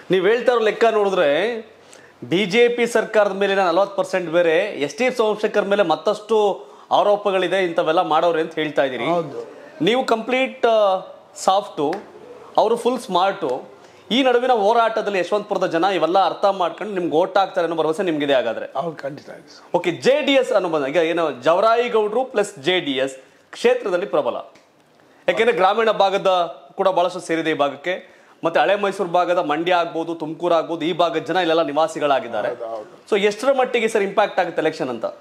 ನೀವು ಹೇಳ್ತಾ ಇರೋ ಲೆಕ್ಕ ನೋಡಿದ್ರೆ ಬಿ ಜೆ ಪಿ ಸರ್ಕಾರದ ಮೇಲಿನ ನಲವತ್ತು ಪರ್ಸೆಂಟ್ ಬೇರೆ ಎಸ್ ಟಿ ಸೋಮಶೇಖರ್ ಮೇಲೆ ಮತ್ತಷ್ಟು ಆರೋಪಗಳಿದೆ ಇಂಥವೆಲ್ಲ ಮಾಡೋರೆ ಅಂತ ಹೇಳ್ತಾ ಇದ್ದೀರಿ ಹೌದು ನೀವು ಕಂಪ್ಲೀಟ್ ಸಾಫ್ಟು ಅವರು ಫುಲ್ ಸ್ಮಾರ್ಟು ಈ ನಡುವಿನ ಹೋರಾಟದಲ್ಲಿ ಯಶವಂತಪುರದ ಜನ ಇವೆಲ್ಲ ಅರ್ಥ ಮಾಡ್ಕೊಂಡು ನಿಮ್ಗೆ ಓಟ್ ಹಾಕ್ತಾರೆ ಅನ್ನೋ ಭರವಸೆ ನಿಮ್ಗಿದೆ ಹಾಗಾದ್ರೆ ಹೌದು ಖಂಡಿತ ಇದೆ sir. Okay J D S ಅನ್ನೋ ಬಂದ ಈಗ ಏನು ಜವರಾಯಿ ಗೌಡ್ರು ಪ್ಲಸ್ ಜೆ ಡಿ ಎಸ್ ಕ್ಷೇತ್ರದಲ್ಲಿ ಪ್ರಬಲ ಯಾಕೆಂದ್ರೆ ಗ್ರಾಮೀಣ ಭಾಗದ ಕೂಡ ಬಹಳಷ್ಟು ಸೇರಿದೆ ಈ ಭಾಗಕ್ಕೆ ಮತ್ತೆ ಹಳೆ ಮೈಸೂರು ಭಾಗದ ಮಂಡ್ಯ ಆಗ್ಬೋದು ತುಮಕೂರು ಆಗ್ಬೋದು ಈ ಭಾಗದ ಜನ ಇಲ್ಲೆಲ್ಲ ನಿವಾಸಿಗಳಾಗಿದ್ದಾರೆ ಸೊ ಎಷ್ಟರ ಮಟ್ಟಿಗೆ ಸರ್ ಇಂಪ್ಯಾಕ್ಟ್ ಆಗುತ್ತೆ ಎಲೆಕ್ಷನ್ ಅಂತ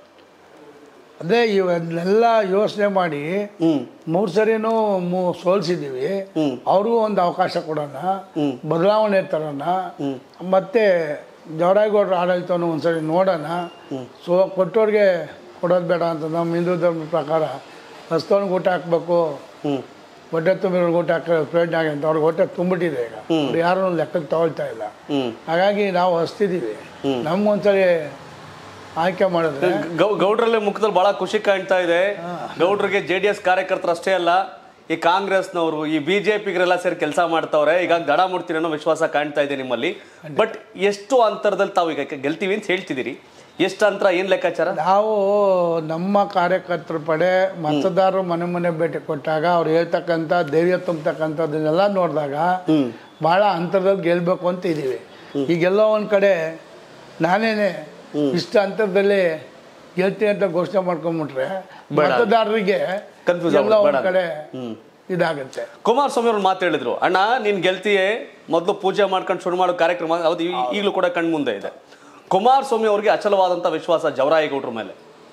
ಅದೇ ಇವನ್ನೆಲ್ಲ ಯೋಚನೆ ಮಾಡಿ ಹ್ಮ್ ಮೂರು ಸರಿನೂ ಮೂ ಸೋಲ್ಸಿದ್ದೀವಿ ಹ್ಮ್. ಅವ್ರಿಗೂ ಒಂದು ಅವಕಾಶ ಕೊಡೋಣ ಬದಲಾವಣೆ ತರೋಣ ಮತ್ತೆ ಜವರಾಯಗೌಡರ ಆಡಳಿತವನ್ನು ಒಂದ್ಸರಿ ನೋಡೋಣ ಸೊ ಕೊಟ್ಟೋರಿಗೆ ಕೊಡೋದು ಬೇಡ ಅಂತ ನಮ್ಮ ಹಿಂದೂ ಧರ್ಮದ ಪ್ರಕಾರ ಹಸ್ತವನಿಗೆ ಊಟ ಹಾಕ್ಬೇಕು ಹ್ಮ್ ಹೊಟ್ಟೆ ತುಂಬಿರೋರ್ಗೆ ಊಟ ಹಾಕೋ ಪ್ರಯೋಜನ ಆಗಿ ಅಂತ ಅವ್ರಿಗೆ ಹೊಟ್ಟೆ ತುಂಬಿಟ್ಟಿದೆ ಈಗ ಅವ್ರು ಯಾರೂ ಲೆಕ್ಕಕ್ಕೆ ತಗೊಳ್ತಾ ಇಲ್ಲ ಹ್ಮ್ ಹಾಗಾಗಿ ನಾವು ಹಸ್ತಿದ್ದೀವಿ ನಮ್ಗೊಂದ್ಸರಿ ಆಯ್ಕೆ ಮಾಡಿದ್ರೆ ಗೌ- ಗೌಡ್ರಲ್ಲಿ ಮುಖದಲ್ಲಿ ಬಹಳ ಖುಷಿ ಕಾಣ್ತಾ ಇದೆ ಗೌಡ್ರಿಗೆ ಜೆ ಡಿ ಎಸ್ ಕಾರ್ಯಕರ್ತರು ಅಷ್ಟೇ ಅಲ್ಲ ಈ ಕಾಂಗ್ರೆಸ್ನವರು ಈ ಬಿಜೆಪಿಗರೆಲ್ಲ ಸೇರಿ ಕೆಲಸ ಮಾಡ್ತಾವ್ರೆ ಈಗ ದಡ ಮುಡ್ತೀನಿ ಅನ್ನೋ ವಿಶ್ವಾಸ ಕಾಣ್ತಾ ಇದೆ ನಿಮ್ಮಲ್ಲಿ ಬಟ್ ಎಷ್ಟು ಅಂತರದಲ್ಲಿ ತಾವು ಈಗ ಗೆಲ್ತೀವಿ ಅಂತ ಹೇಳ್ತಿದ್ದೀರಿ ಎಷ್ಟು ಅಂತರ ಏನ್ ಲೆಕ್ಕಾಚಾರ ನಾವು ನಮ್ಮ ಕಾರ್ಯಕರ್ತರ ಪಡೆ ಮತದಾರರು ಮನೆ ಮನೆ ಭೇಟಿ ಕೊಟ್ಟಾಗ ಅವ್ರು ಹೇಳ್ತಕ್ಕಂಥ ಧೈರ್ಯ ತುಂಬತಕ್ಕಂಥದ್ದನ್ನೆಲ್ಲ ನೋಡಿದಾಗ ಭಾಳ ಅಂತರದಲ್ಲಿ ಗೆಲ್ಬೇಕು ಅಂತ ಇದ್ದೀವಿ ಈಗೆಲ್ಲೋ ಒಂದು ಕಡೆ ನಾನೇನೆ ಇಷ್ಟು ಅಂತರದಲ್ಲಿ ಗೆಲ್ತೀನಿ ಅಂತ ಘೋಷಣೆ ಮಾಡ್ಕೊಂಬಿಟ್ರೆ ಮತದಾರರಿಗೆ Confuse ಎಲ್ಲ ಆಗ್ಬಿಡು, ಒಂದು ಬೇಡ. ಕಡೆ ಇದಾಗುತ್ತೆ ಕುಮಾರಸ್ವಾಮಿ ಅವ್ರು ಮಾತು ಹೇಳಿದ್ರು ಅಣ್ಣ ನೀನ್ ಗೆಲ್ತಿಯೇ ಮೊದಲು ಪೂಜೆ ಮಾಡ್ಕೊಂಡು ಶುರು ಮಾಡೋ ಕಾರ್ಯಕ್ರಮ ಹೌದು ಈ- ಈಗಲೂ ಕೂಡ ಕಣ್ ಮುಂದೆ ಇದೆ ಕುಮಾರಸ್ವಾಮಿ ಅವ್ರಿಗೆ ಅಚಲವಾದಂತ ವಿಶ್ವಾಸ ಜವರಾಯಗೌಡ್ರ ಮೇಲೆ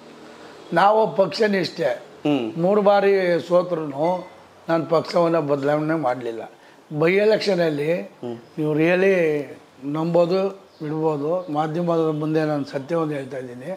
ನಾವು ಪಕ್ಷ ನಿಷ್ಠೆ ಹ್ಮ್ ಮೂರು ಬಾರಿ ಸೋತ್ರು ನಾನು ಪಕ್ಷವನ್ನು ಬದಲಾವಣೆ ಮಾಡಲಿಲ್ಲ ಬೈ ಎಲೆಕ್ಷನಲ್ಲಿ ನೀವು ರಿಯಲಿ ನಂಬೋದು ಬಿಡ್ಬೋದು ಮಾಧ್ಯಮದ ಮುಂದೆ ನಾನು ಸತ್ಯವನ್ನು ಹೇಳ್ತಾ ಇದ್ದೀನಿ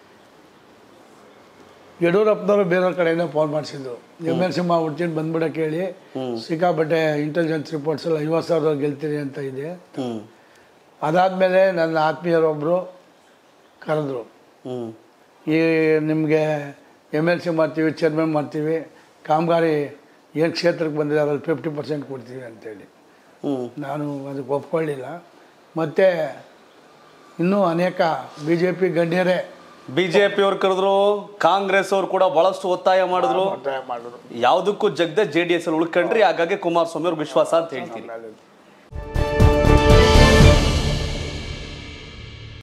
ಯಡಿಯೂರಪ್ಪನವರು ಬೇರೆ ಕಡೆಯಿಂದ ಫೋನ್ ಮಾಡಿಸಿದ್ರು ಎಮ್ ಎಲ್ ಸಿ ಮಾಡ್ಬಿಡ್ತೀನಿ ಬಂದ್ಬಿಡಕ್ಕೆ ಹೇಳಿ ಸಿಕ್ಕಾಪಟ್ಟೆ ಇಂಟೆಲಿಜೆನ್ಸ್ ರಿಪೋರ್ಟ್ಸ್ ಎಲ್ಲ ಐವತ್ತು ಸಾವಿರ ಗೆಲ್ತೀರಿ ಅಂತ ಇದೆ ಹ್ಮ್ ಅದಾದಮೇಲೆ ನನ್ನ ಆತ್ಮೀಯರೊಬ್ಬರು ಕರೆದ್ರು ಹ್ಮ್ ಈ ನಿಮಗೆ ಎಮ್ ಎಲ್ ಸಿ ಮಾಡ್ತೀವಿ ಚೇರ್ಮನ್ ಮಾಡ್ತೀವಿ ಕಾಮಗಾರಿ ಏನು ಕ್ಷೇತ್ರಕ್ಕೆ ಬಂದಿದೆ ಅದ್ರಲ್ಲಿ ಫಿಫ್ಟಿ ಪರ್ಸೆಂಟ್ ಕೊಡ್ತೀವಿ ಅಂತೇಳಿ ಹ್ಮ್ ನಾನು ಅದಕ್ಕೆ ಒಪ್ಕೊಳ್ಳಿಲ್ಲ ಮತ್ತು ಇನ್ನೂ ಅನೇಕ ಬಿ ಜೆ ಪಿ ಗಣ್ಯರೇ ಬಿಜೆಪಿ ಅವ್ರು ಕರೆದ್ರು ಕಾಂಗ್ರೆಸ್ ಅವ್ರು ಕೂಡ ಬಹಳಷ್ಟು ಒತ್ತಾಯ ಮಾಡಿದ್ರು ಒತ್ತಾಯ ಮಾಡಿದ್ರು ಯಾವ್ದಕ್ಕೂ ಜಗದ ಜೆ ಡಿ ಎಸ್ ಅಲ್ಲಿ ಉಳ್ಕೊಂಡ್ರಿ ಹಾಗಾಗಿ ಕುಮಾರಸ್ವಾಮಿ ಅವ್ರ ವಿಶ್ವಾಸ ಅಂತ ಹೇಳ್ತೀನಿ